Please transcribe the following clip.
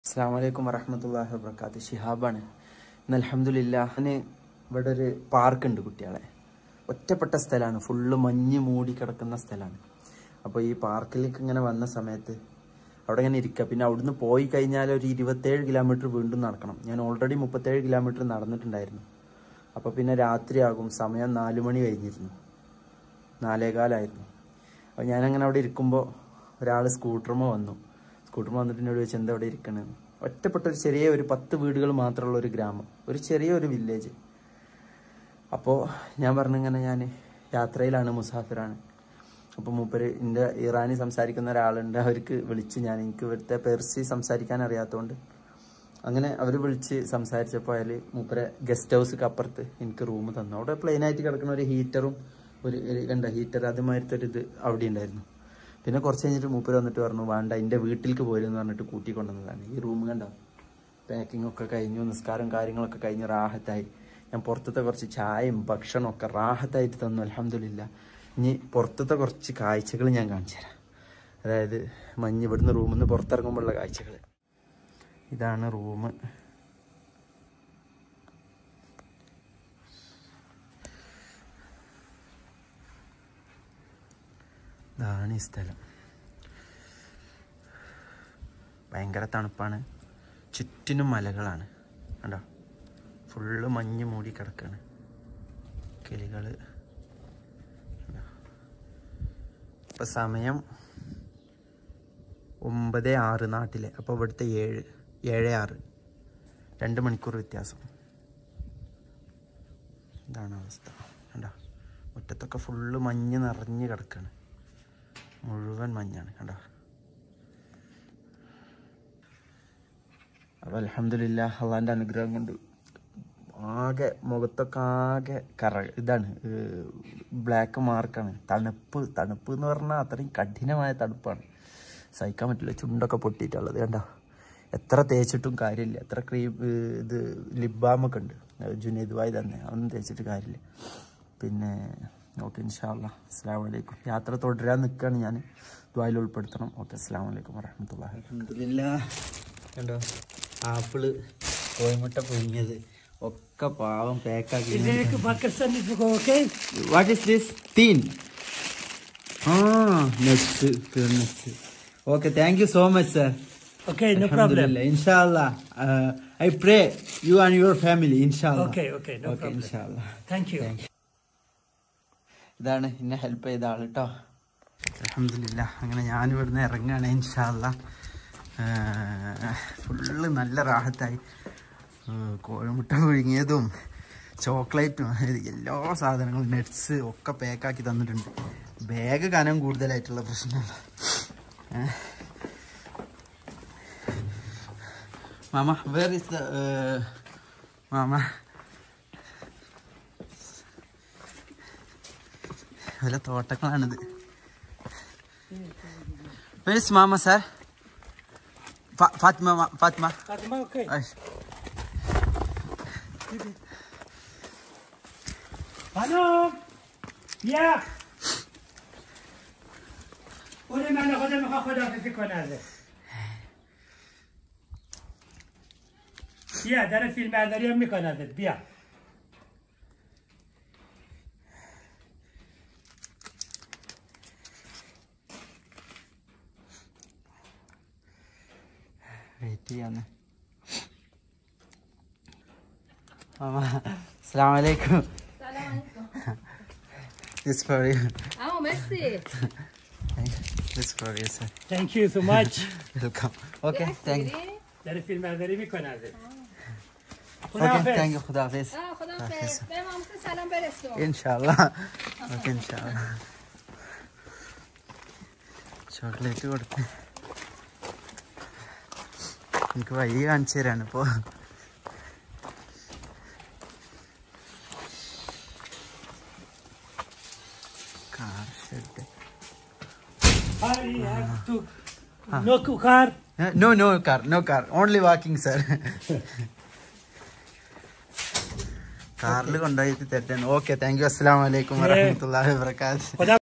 അസ്സാം വലൈക്കും വറഹമത്തല്ലാഹി വബർക്കാത്ത് ഷിഹാബാണ് ഇന്ന് അലഹമുല്ല ഞാൻ ഇവിടെ ഒരു പാർക്ക് ഉണ്ട് കുട്ടികളെ ഒറ്റപ്പെട്ട സ്ഥലമാണ് ഫുള്ള് മഞ്ഞ് മൂടി കിടക്കുന്ന സ്ഥലമാണ് അപ്പോൾ ഈ പാർക്കിലേക്ക് ഇങ്ങനെ വന്ന സമയത്ത് അവിടെ ഇങ്ങനെ ഇരിക്കുക പിന്നെ അവിടുന്ന് പോയി കഴിഞ്ഞാൽ ഒരു ഇരുപത്തേഴ് കിലോമീറ്റർ വീണ്ടും നടക്കണം ഞാൻ ഓൾറെഡി മുപ്പത്തേഴ് കിലോമീറ്റർ നടന്നിട്ടുണ്ടായിരുന്നു അപ്പോൾ പിന്നെ രാത്രിയാകും സമയം നാല് മണി കഴിഞ്ഞിരുന്നു നാലേകാലായിരുന്നു അപ്പോൾ ഞാനങ്ങനെ അവിടെ ഇരിക്കുമ്പോൾ ഒരാൾ സ്കൂട്ടറുമ വന്നു സ്കൂട്ടറുമ വന്നിട്ട് എന്നോട് ചോദിച്ചു എന്താ അവിടെ ഇരിക്കണെന്ന് ഒറ്റപ്പെട്ട ഒരു ചെറിയ ഒരു പത്ത് വീടുകൾ മാത്രമുള്ള ഒരു ഗ്രാമം ഒരു ചെറിയ ഒരു വില്ലേജ് അപ്പോൾ ഞാൻ പറഞ്ഞിങ്ങനെ ഞാൻ യാത്രയിലാണ് മുസാഫിറാണ് അപ്പോൾ മൂപ്പര് എൻ്റെ ഇറാനി സംസാരിക്കുന്ന ഒരാളുണ്ട് അവർക്ക് വിളിച്ച് ഞാൻ എനിക്ക് ഇവിടുത്തെ പെർസി സംസാരിക്കാൻ അറിയാത്തതുകൊണ്ട് അങ്ങനെ അവർ വിളിച്ച് സംസാരിച്ചപ്പോൾ അയാൾ മൂപ്പരെ ഗസ്റ്റ് ഹൗസ് അപ്പുറത്ത് എനിക്ക് റൂം തന്നു അവിടെ പ്ലെയിനായിട്ട് കിടക്കുന്ന ഒരു ഹീറ്ററും ഒരു ഒരു കണ്ട ഹീറ്റർ അതുമാതിരത്തെ ഒരു ഇത് അവിടെ ഉണ്ടായിരുന്നു പിന്നെ കുറച്ച് കഴിഞ്ഞിട്ട് മൂപ്പര് വന്നിട്ട് പറഞ്ഞു വേണ്ട എൻ്റെ വീട്ടിലേക്ക് പോരെന്ന് പറഞ്ഞിട്ട് കൂട്ടിക്കൊണ്ടുവന്നതാണ് ഈ റൂം കണ്ട പാക്കിംഗ് ഒക്കെ കഴിഞ്ഞു നിസ്കാരം കാര്യങ്ങളൊക്കെ കഴിഞ്ഞ് റാഹത്തായി ഞാൻ പുറത്തത്തെ കുറച്ച് ചായയും ഭക്ഷണവും ഒക്കെ റാഹത്തായിട്ട് തന്നു അലഹമില്ല ഇനി പുറത്തത്തെ കുറച്ച് കാഴ്ചകൾ ഞാൻ കാണിച്ചു തരാം അതായത് മഞ്ഞ് ഇവിടുന്ന് റൂമിൽ നിന്ന് പുറത്തിറങ്ങുമ്പോഴുള്ള കാഴ്ചകൾ ഇതാണ് റൂം ഇതാണ് ഈ സ്ഥലം ഭയങ്കര തണുപ്പാണ് ചുറ്റിനും മലകളാണ് കണ്ടോ ഫുള്ള് മഞ്ഞ് മൂടി കിടക്കാണ് കിളികൾ ഇപ്പം സമയം ഒമ്പത് ആറ് നാട്ടിലെ അപ്പോൾ ഇവിടുത്തെ ഏഴ് ഏഴ് ആറ് രണ്ട് മണിക്കൂർ വ്യത്യാസം ഇതാണ് അവസ്ഥ കണ്ടോ മുറ്റത്തൊക്കെ ഫുള്ള് മഞ്ഞ് നിറഞ്ഞ് കിടക്കാണ് മുഴുവൻ മഞ്ഞാണ് കണ്ടോ അപ്പോൾ അലഹമില്ല അള്ളാൻ്റെ അനുഗ്രഹം കൊണ്ട് ആകെ മുഖത്തൊക്കെ ആകെ കറ ഇതാണ് ബ്ലാക്ക് മാർക്കാണ് തണുപ്പ് തണുപ്പ് എന്ന് പറഞ്ഞാൽ അത്രയും കഠിനമായ തണുപ്പാണ് സഹിക്കാൻ പറ്റില്ല ചുണ്ടൊക്കെ പൊട്ടിയിട്ടുള്ളത് കണ്ടോ എത്ര തേച്ചിട്ടും കാര്യമില്ല എത്ര ക്രീം ഇത് ലിബാമൊക്കെ ഉണ്ട് ജുനേദ് വായി തന്നെ അതൊന്നും തേച്ചിട്ട് കാര്യമില്ല പിന്നെ ഓക്കെ ഇൻഷാല്ല അസ്സാം വലൈക്കും യാത്ര തുടരാൻ നിൽക്കുകയാണ് ഞാൻ ദ്വായിൽ ഉൾപ്പെടുത്തണം ഓക്കെ അസ്സാം വലൈക്കും വരഹമത്തുള്ള അലഹമില്ല കണ്ടോ ആപ്പിള് കോഴിമുട്ട പുഴുങ്ങിയത് ഒക്കെ പാവം പാക്കാക്കി إذا باكستان يسبقوا اوكي വാട്ട് ഈസ് ദിസ് തീൻ ah nets nets okay thank you so much sir اوكي نو بروبلم ഇൻഷാല്ലാ I pray you and your family ഇൻഷാല്ലാ Okay, okay, no okay problem. ഇൻഷാല്ലാ ثانك يو ഇതാണ് എന്നെ ഹെൽപ്പ് ചെയ്ത ആൾ കേട്ടോ അലഹമില്ല അങ്ങനെ ഞാൻ ഇവിടുന്ന് ഇറങ്ങുകയാണ് ഇൻഷാല്ല ഫുള്ള് നല്ല റാഹത്തായി ഏഹ് കോഴിമുട്ട പുഴുങ്ങിയതും ചോക്ലേറ്റും എല്ലാ സാധനങ്ങളും നെറ്റ്സ് ഒക്കെ പാക്കാക്കി തന്നിട്ടുണ്ട് ബാഗ് കനം കൂടുതലായിട്ടുള്ള പ്രശ്നമാണ് ഏഹ്. മാമ വേർ ഇസ് ദ മാമ വല്ല തോട്ടങ്ങളാണിത് വെരിസ് മാമ സാർ ഫാത്തിമ മാ- ഫാത്തിമ فاطمه اوكي أيش. الو يا قولي ما ناخذها ما اخذها في فيكون هذا يا دار الفيلم هذا اليوم ميكون هذا بيا വെയിറ്റ് ചെയ്യാന്ന് മാമ അസ്സാം വലൈക്കും this for you Oh, merci. This for you sir ثانك يو سو ماتش welcome okay thank you دار الفيلم هذا اليوم ميكون هذا okay thank you ഖുദാ ഹാഫിസ് Ah, خدا حافظ. به مامسه سلام برسون. ഇൻഷാല്ലാ ഓക്കെ ഇൻഷാല്ലാ ചോക്ലേറ്റ് കൊടുത്ത് എനിക്ക് വഴി കാണിച്ചു തരാണ് ഇപ്പോൾ car shed هاي تو نو كار no no car no car only walking sir കാറിൽ കൊണ്ടുപോയിട്ട് തെറ്റാണ് ഓക്കെ താങ്ക് യു അസ്സാം വലൈക്കും വാഹമത്തല്ലാ വാബർക്കാത്ത് خدا